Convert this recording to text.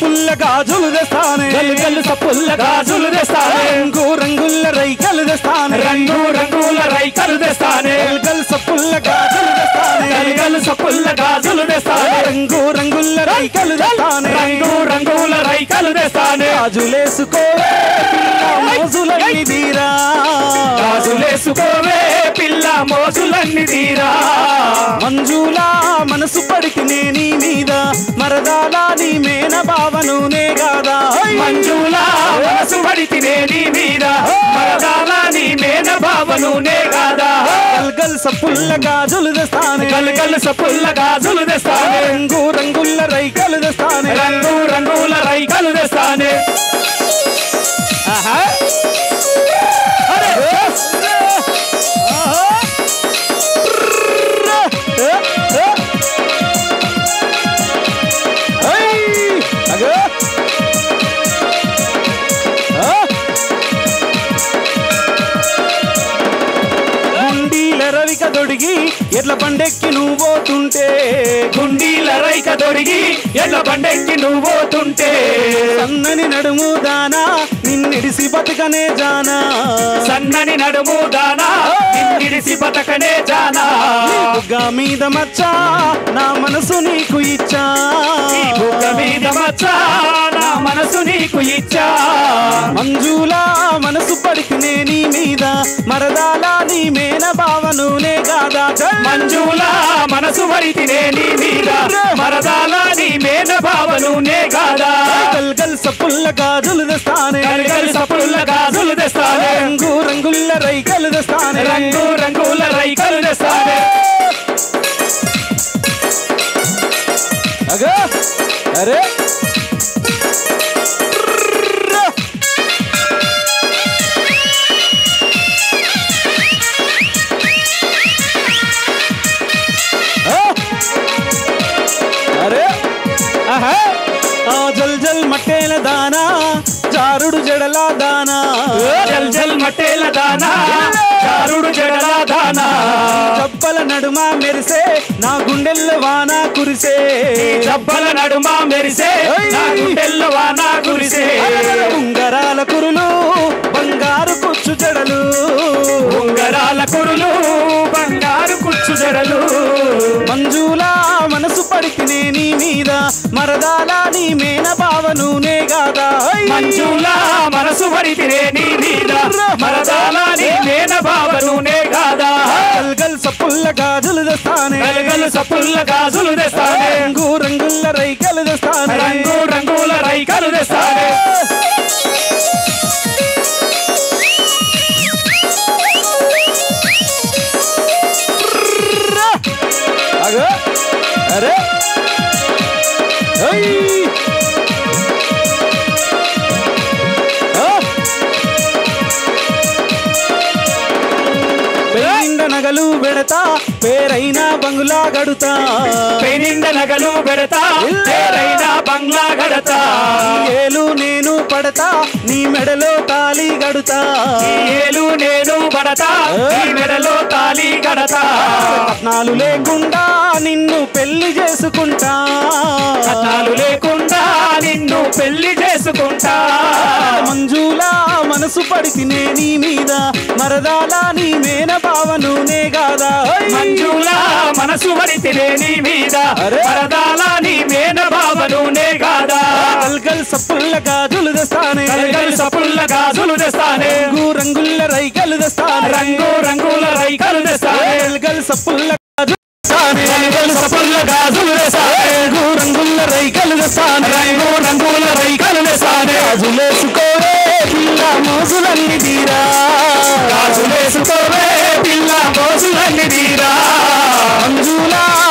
సప్పుల్ల గాజులు తెస్తానే గల్లు గల్లు సప్పుల్ల గాజులు తెస్తానే రంగు రంగుల రైకలు తెస్తానే రంగు రంగుల రైకలు తెస్తానే గల్ సప్పుల్ల గాజులు తెస్తానే గల్లు గల్లు సప్పుల్ల గాజులు తెస్తానే రంగు రంగుల రైకలు తెస్తానే రంగు రంగుల రైకలు తెస్తానే గాజులేసుకోవే పిల్ల మోజులన్నీ తీరా గాజులేసుకోవే పిల్ల మోజులన్నీ తీరా మంజులా మనసు పడికి నీ మీద మరదాలా నీ మేన భావను నే కాదా మంజులా మనసు పడితినే నీ మీద మరదాలా నీ మేన భావను నే కాదా గల్ గల్ సప్పుల్ల గాజులు తెస్తానే గల్లు గల్లు సప్పుల్ల గాజులు తెస్తానే రంగు రంగుల రైకలు తెస్తానే రంగు రంగుల రైకలు తెస్తానే ఆహా. అరే. ఆహా. ఏ, ఏ. ఐ. అగో. ఆ. గుండీల రవిక దొడిగి ఎట్ల పండెక్కి నువ్వు పోతుంటే గుండీల రైక దొరిగి ఎడ్ల బండెక్కి నువ్వు పోతుంటే సన్నని నడుము దానా నిన్నిడిసి బతుకనే జానా సన్నని నడుము దానా నిన్నిడిసి బతకనే జానా బుగ్గ మీద మచ్చ నా మనసు నీకు ఇచ్చా ఈ బుగ్గ మీద మచ్చ నా మనసు నీకు ఇచ్చా మంజులా మనసు పడికినే నీ మీద మరదాలా నీ మేన భావను నే కాదా మంజులా మనసు వరితినే నీ మీద మరదాల నీ మేన భావను నే కాదా గల్ గల్ సప్పుల్ల గాజులు తెస్తానే గల్గల్ సప్పుల్ల గాజులు తెస్తానే రంగు రంగుల్ల రైకలు తెస్తానే రంగు రంగుల రైకలు తెస్తానే అగో అరే ఆ! అరే ఆహా ఆ జల్ జల్ మట్టేల దానా జారుడు జడల దానా జల్ జల్ మట్టేల దానా చారుడు జడల దానా చప్పల నడుమ మెరిసే నా గుండెల్లో వాన కురిసే జబ్బల నడుమ మెరిసే నా గుండెల్లో వాన కురిసే ఉంగరాల కురులు బంగారు కుచ్చు జడలు ఉంగరాల కురులు బంగారు కుచ్చు జడలు మంజులా మనసు పడికినే నీ మీద మరదాలా నీ మేన భావను నే కాదా మంజులా మనసు వరితిరే నీ మీద మరదాల నీ మేన భావను నే కాదా గల్ గల్ సప్పుల్ల గాజులు తెస్తానే గలగలు సప్పుల్ల గాజులు తెస్తానే రంగు రంగుల్ల రైకలు తెస్తానే రంగు రంగుల రైకలు తెస్తానే అగో అరే ఐ! ఆ! పెయిండ నగలు పెడతా పేరైన బంగులా గడుతా పెనిండ నగలు పెడతా పేరైన బంగ్లా గడతా ఏలు నేను పడతా నీ మెడలో తాళి గడుతా ఈ ఏలు నేను పడతా ఈ మెడలో తాళి గడతా రత్నాలు లేకుండా నిన్ను పెళ్లి చేసుకుంటా కట్నాలు లేకుండా నిన్ను పెళ్లి చేసుకుంటా మంజులా మనసు పడితినే నీ మీద మరదాలా నీ మేన భావను నే కాదా మంజులా మనసు వరితినే నీ మీద వరదాల నీ మేన భావను నే కాదా గల్గల్ సప్పుల్ల గాజులు తెస్తానే కలగలు సపుల్ల గాజులు తెస్తానే రంగు రంగుల్ల రైకలు తెస్తానే రంగు రంగుల రైకలు తెస్తానే గల్గల్ సప్పుల్ల గాజులు తెస్తానే కలగలు సపుల్ల గాజులు తెస్తానే రంగు రంగుల్ల రైకలు తెస్తానే రంగు రంగుల రైకలు తెస్తానే గాజులేసుకోవే పిల్ల మోసులన్నీ తీరా గాజులేసుకోవే పిల్ల మోసులన్నీ తీరా మంజులా